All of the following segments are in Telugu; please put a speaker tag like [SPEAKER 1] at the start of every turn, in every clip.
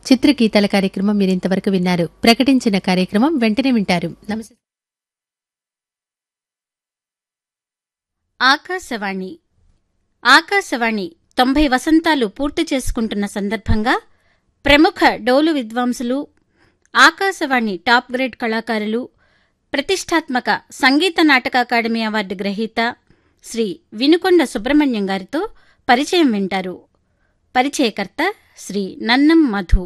[SPEAKER 1] చిత్రగీతాల కార్యక్రమం మీరు ఇంతవరకు విన్నారు ప్రకటించిన కార్యక్రమం వెంటనే వింటారు నమస్తే
[SPEAKER 2] ఆకాశవాణి ఆకాశవాణి తొంభై వసంతాలు పూర్తి చేసుకుంటున్న సందర్భంగా ప్రముఖ డోలు విద్వాంసులు ఆకాశవాణి టాప్ గ్రేడ్ కళాకారులు ప్రతిష్టాత్మక సంగీత నాటక అకాడమీ అవార్డు గ్రహీత శ్రీ వినుకొండ సుబ్రహ్మణ్యం గారితో పరిచయం వింటారు పరిచయకర్త శ్రీ నన్నం మధు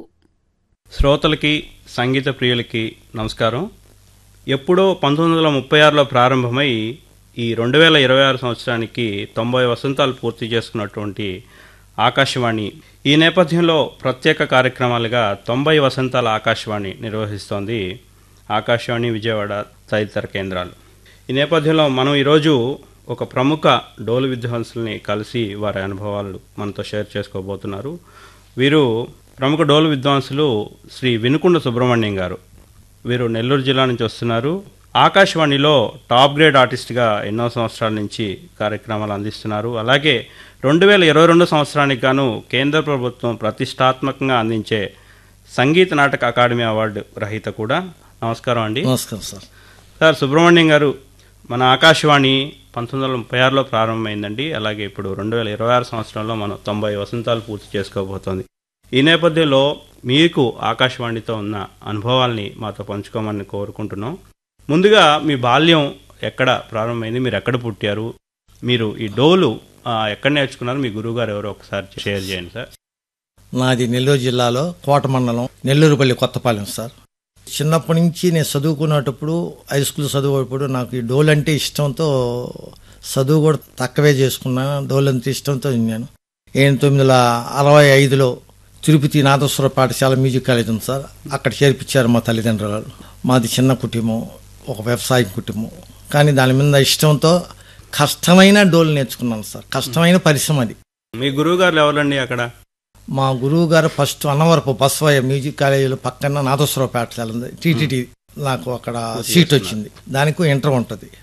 [SPEAKER 3] శ్రోతలకి సంగీత ప్రియులకి నమస్కారం ఎప్పుడో పంతొమ్మిది వందల ముప్పై ఆరులో ప్రారంభమై ఈ రెండు వేల ఇరవై ఆరు సంవత్సరానికి తొంభై వసంతాలు పూర్తి చేసుకున్నటువంటి ఆకాశవాణి ఈ నేపథ్యంలో ప్రత్యేక కార్యక్రమాలుగా తొంభై వసంతాల ఆకాశవాణి నిర్వహిస్తోంది ఆకాశవాణి విజయవాడ తదితర కేంద్రాలు ఈ నేపథ్యంలో మనం ఈరోజు ఒక ప్రముఖ డోలు విద్వాంసుల్ని కలిసి వారి అనుభవాలు మనతో షేర్ చేసుకోబోతున్నారు వీరు ప్రముఖ డోలు విద్వాంసులు శ్రీ వినుకొండ సుబ్రహ్మణ్యం గారు వీరు నెల్లూరు జిల్లా నుంచి వస్తున్నారు ఆకాశవాణిలో టాప్ గ్రేడ్ ఆర్టిస్ట్గా ఎన్నో సంవత్సరాల నుంచి కార్యక్రమాలు అందిస్తున్నారు అలాగే రెండు వేల ఇరవై రెండు సంవత్సరానికి గాను కేంద్ర ప్రభుత్వం ప్రతిష్టాత్మకంగా అందించే సంగీత నాటక అకాడమీ అవార్డు గ్రహీత కూడా నమస్కారం అండి
[SPEAKER 4] నమస్కారం సార్
[SPEAKER 3] సార్ సుబ్రహ్మణ్యం గారు మన ఆకాశవాణి పంతొమ్మిది వందల ముప్పై ఆరులో ప్రారంభమైందండి అలాగే ఇప్పుడు రెండు వేల ఇరవై ఆరు సంవత్సరంలో మనం తొంభై వసంతాలు పూర్తి చేసుకోబోతోంది ఈ నేపథ్యంలో మీకు ఆకాశవాణితో ఉన్న అనుభవాల్ని మాతో పంచుకోమని కోరుకుంటున్నాం ముందుగా మీ బాల్యం ఎక్కడ ప్రారంభమైంది మీరు ఎక్కడ పుట్టారు మీరు ఈ డోలు ఆ, ఎక్కడ నేర్చుకున్నారు మీ గురువు గారు ఎవరో ఒకసారి షేర్ చేయండి సార్
[SPEAKER 4] నాది నెల్లూరు జిల్లాలో కోట మండలం నెల్లూరుపల్లి కొత్తపాలెం సార్ చిన్నప్పటి నుంచి నేను చదువుకునేటప్పుడు హై స్కూల్ చదువుకునేటప్పుడు నాకు ఈ డోల్ అంటే ఇష్టంతో చదువు కూడా తక్కువే చేసుకున్నాను డోల్ అంటే ఇష్టంతో విన్నాను ఏడు తొమ్మిది వందల అరవై ఐదులో తిరుపతి నాదస్వర పాఠశాల మ్యూజిక్ కాలేజ్ ఉంది సార్ అక్కడ చేర్పించారు మా తల్లిదండ్రులు మాది చిన్న కుటుంబం ఒక వ్యవసాయ కుటుంబం కానీ దాని మీద ఇష్టంతో కష్టమైన డోల్ నేర్చుకున్నాను సార్ కష్టమైన పరిశ్రమ అది
[SPEAKER 3] మీ గురువు గారు ఎవరండి అక్కడ
[SPEAKER 4] మా గురువు గారు ఫస్ట్ అన్నవరపు బస్వయ్య మ్యూజిక్ కాలేజీలో పక్కన నాదస్వర పాఠశాల ఉంది టీటీటీ నాకు అక్కడ సీట్ వచ్చింది దానికి ఇంటర్ ఉంటుంది